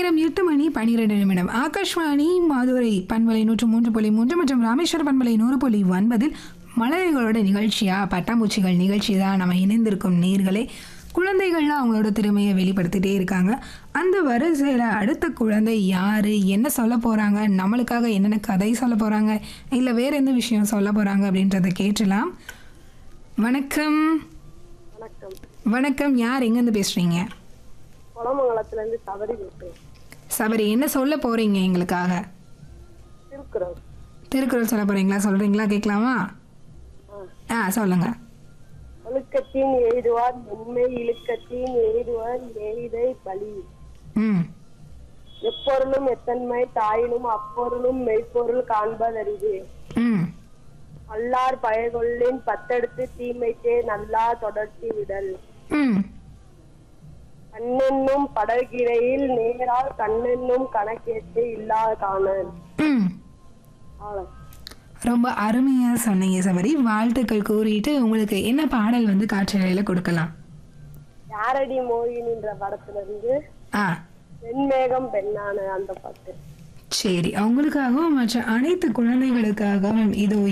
நேரம் எட்டு மணி பனிரெண்டு நிமிடம் ஆகாஷ்வாணி மாதுரை பண்பலை நூற்று மூன்று புள்ளி மூன்று மற்றும் ராமேஸ்வர பண்பலை நூறு புள்ளி ஒன்பதில் மலர்களோட நிகழ்ச்சியா பட்டாம்பூச்சிகள் நிகழ்ச்சி தான் நம்ம இணைந்திருக்கும் நேர்களே குழந்தைகள்லாம் அவங்களோட திறமையை வெளிப்படுத்திட்டே இருக்காங்க அந்த வரிசையில் அடுத்த குழந்தை யார் என்ன சொல்ல போகிறாங்க நம்மளுக்காக என்னென்ன கதை சொல்ல போகிறாங்க இல்லை வேற எந்த விஷயம் சொல்ல போகிறாங்க அப்படின்றத கேட்டலாம் வணக்கம் வணக்கம் வணக்கம் யார் எங்கேருந்து பேசுகிறீங்க குளமங்கலத்துல இருந்து தவறி பேசுறேன் சபரி என்ன சொல்ல போகிறீங்க எங்களுக்காக திருக்குறள் திருக்குறள் சொல்ல போகிறீங்களா சொல்கிறீங்களா கேட்கலாமா ஆ சொல்லுங்கள் ஒழுக்கத்தின் எய்துவார் உண்மை இழுக்கத்தின் எய்துவார் எய்தை பலி ம் எப்பொருளும் எத்தன்மை தாயினும் அப்பொருளும் மெய்ப்பொருள் காண்பதறிது ம் அல்லார் பயகொள்ளின் பத்தெடுத்து தீமைக்கே நல்லா தொடர்ச்சி விடல் ம் கண்ணென்னும் படகிரையில் நேரால் கண்ணென்னும் கணக்கேட்டு இல்லா காணல் ம் அவ்வளவு. ரொம்ப அருமையாக சொன்னீங்க சபரி வாழ்த்துக்கள் கூறிட்டு உங்களுக்கு என்ன பாடல் வந்து காட்சிகளில் கொடுக்கலாம் யாரடி மோகினின்ற படத்துல இருந்து ஆ வெண்மேகம் பெண்ணான அந்த பாட்டு சரி அவங்களுக்காகவும் மற்ற அனைத்து குழந்தைகளுக்காகவும் இதோ